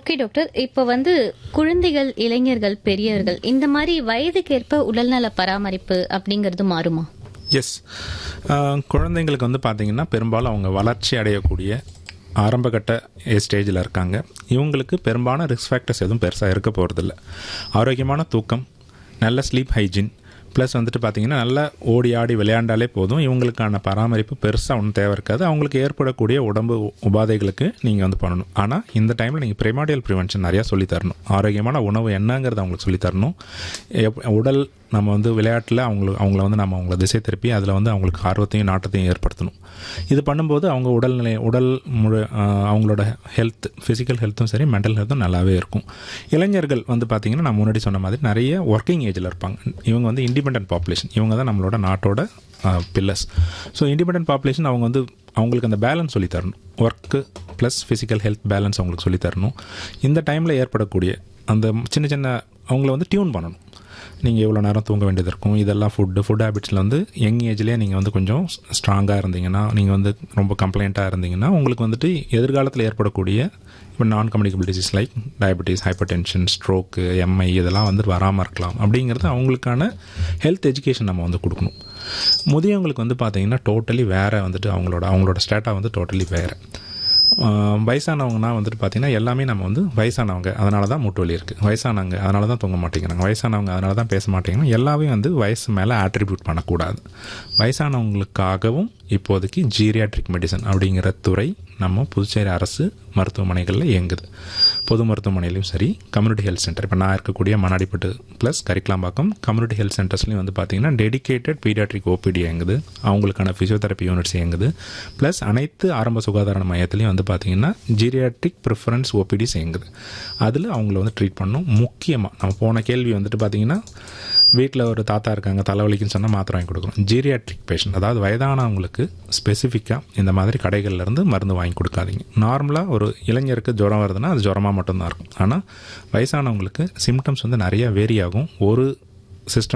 okay doctor இப்போ வந்து குழந்தைகள் இளைஞர்கள் பெரியவர்கள் இந்த மாதிரி வயதுக்கேற்ப உடல்நல பராமரிப்பு அப்படிங்கிறது மாறுமா எஸ் குழந்தைங்களுக்கு வந்து பார்த்தீங்கன்னா பெரும்பாலும் அவங்க வளர்ச்சி அடையக்கூடிய ஆரம்பகட்ட ஸ்டேஜில் இருக்காங்க இவங்களுக்கு பெரும்பாலும் ரிஸ்க் ஃபேக்டர்ஸ் எதுவும் பெருசாக இருக்க போகிறதில்ல ஆரோக்கியமான தூக்கம் நல்ல ஸ்லீப் ஹைஜீன் ப்ளஸ் வந்துட்டு பார்த்தீங்கன்னா நல்லா ஓடி ஆடி விளையாண்டாலே போதும் இவங்களுக்கான பராமரிப்பு பெருசாக ஒன்றும் தேவை இருக்காது அவங்களுக்கு ஏற்படக்கூடிய உடம்பு உ- உபாதைகளுக்கு நீங்கள் வந்து பண்ணணும் ஆனால் இந்த டைமில் நீங்கள் ப்ரிமாடியல் ப்ரிவென்ஷன் நிறையா சொல்லித் தரணும் ஆரோக்கியமான உணவு என்னங்கிறத அவங்களுக்கு சொல்லித் தரணும் எப்- உடல் நம்ம வந்து விளையாட்டில் அவங்களுக்கு அவங்கள வந்து நம்ம அவங்கள திசை திருப்பி அதில் வந்து அவங்களுக்கு ஆர்வத்தையும் நாட்டத்தையும் ஏற்படுத்தணும் இது பண்ணும்போது அவங்க உடல்நிலை உடல் முழு ஆஹ், அவங்களோட ஹெல்த் ஃபிசிக்கல் ஹெல்த்தும் சரி மென்டல் ஹெல்த்தும் நல்லாவே இருக்கும் இளைஞர்கள் வந்து பார்த்திங்கன்னா நான் முன்னாடி சொன்ன மாதிரி நிறைய ஒர்க்கிங் ஏஜில் இருப்பாங்க இவங்க வந்து இண்டிபெண்டன்ட் பாப்புலேஷன் இவங்க தான் நம்மளோட நாட்டோட பில்லர்ஸ் ஸோ இண்டிபெண்டன்ட் பாப்புலேஷன் அவங்க வந்து அவங்களுக்கு அந்த பேலன்ஸ் சொல்லி தரணும் work plus physical health balance அவங்களுக்கு சொல்லி தரணும் இந்த டைமில் ஏற்படக்கூடிய அந்த சின்ன சின்ன அவங்கள வந்து டியூன் பண்ணணும் நீங்கள் எவ்வளோ நேரம் தூங்க வேண்டியது இருக்கும் இதெல்லாம் ஃபுட்டு ஃபுட் ஹேபிட்ஸில் வந்து யங் ஏஜ்லேயே நீங்கள் வந்து கொஞ்சம் ஸ்ட்ராங்காக இருந்தீங்கன்னா நீங்கள் வந்து ரொம்ப கம்ப்ளைண்ட்டாக இருந்தீங்கன்னா உங்களுக்கு வந்துட்டு எதிர்காலத்தில் ஏற்படக்கூடிய இப்போ நான் communicable disease like diabetes hypertension stroke M I இதெல்லாம் வந்து வராமல் இருக்கலாம் அப்படிங்கிறது அவங்களுக்கான ஹெல்த் எஜுகேஷன் நம்ம வந்து கொடுக்கணும் முதியவங்களுக்கு வந்து பார்த்தீங்கன்னா டோட்டலி வேறு வந்துட்டு அவங்களோட அவங்களோட ஸ்டேட்டா வந்து டோட்டலி வேறு வயசானவங்கன்னா வந்துட்டு பார்த்தீங்கன்னா எல்லாமே நம்ம வந்து வயசானவங்க அதனால தான் மூட்டு வலி இருக்குது வயசானவங்க அதனால தான் தூங்க மாட்டேங்கிறாங்க வயசானவங்க அதனால தான் பேச மாட்டேங்கிறாங்க எல்லாமே வந்து வயசு மேலே ஆட்ரிபியூட் பண்ணக்கூடாது வயசானவங்களுக்காகவும் இப்போதைக்கு ஜீரியாட்ரிக் மெடிசன் அப்படிங்கிற துறை நம்ம புதுச்சேரி அரசு மருத்துவமனைகளில் இயங்குது பொது மருத்துவமனையிலையும் சரி கம்யூனிட்டி ஹெல்த் சென்டர் இப்போ நான் இருக்கக்கூடிய Manadipattu plus Karikalambakkam community health சென்டர்ஸ்லையும் வந்து பார்த்தீங்கன்னா டெடிகேட்டட் பீடியாட்ரிக் ஓபிடி இயங்குது அவங்களுக்கான ஃபிசியோதெரப்பி யூனிட்ஸ் இயங்குது ப்ளஸ் அனைத்து ஆரம்ப சுகாதார மையத்துலையும் வந்து பார்த்தீங்கன்னா ஜீரியாட்ரிக் ப்ரிஃபரன்ஸ் ஓபிடிஸ் இயங்குது அதில் அவங்கள வந்து ட்ரீட் பண்ணணும் முக்கியமாக நம்ம போன கேள்வி வந்துட்டு பார்த்தீங்கன்னா வீட்டில் ஒரு தாத்தா இருக்காங்க தலைவலிக்குன்னு சொன்னால் மாத்திரை வாங்கி கொடுக்குறோம் ஜீரியாட்ரிக் பேஷண்ட் அதாவது வயதானவங்களுக்கு ஸ்பெசிஃபிக்காக இந்த மாதிரி கடைகள்ல இருந்து மருந்து வாங்கி கொடுக்காதீங்க நார்மலாக ஒரு இளைஞருக்கு ஜுரம் வருதுன்னா அது ஜுரமாக மட்டும்தான் இருக்கும் ஆனால் வயசானவங்களுக்கு சிம்டம்ஸ் வந்து நிறைய வேரி ஆகும் ஒரு சிஸ்டம்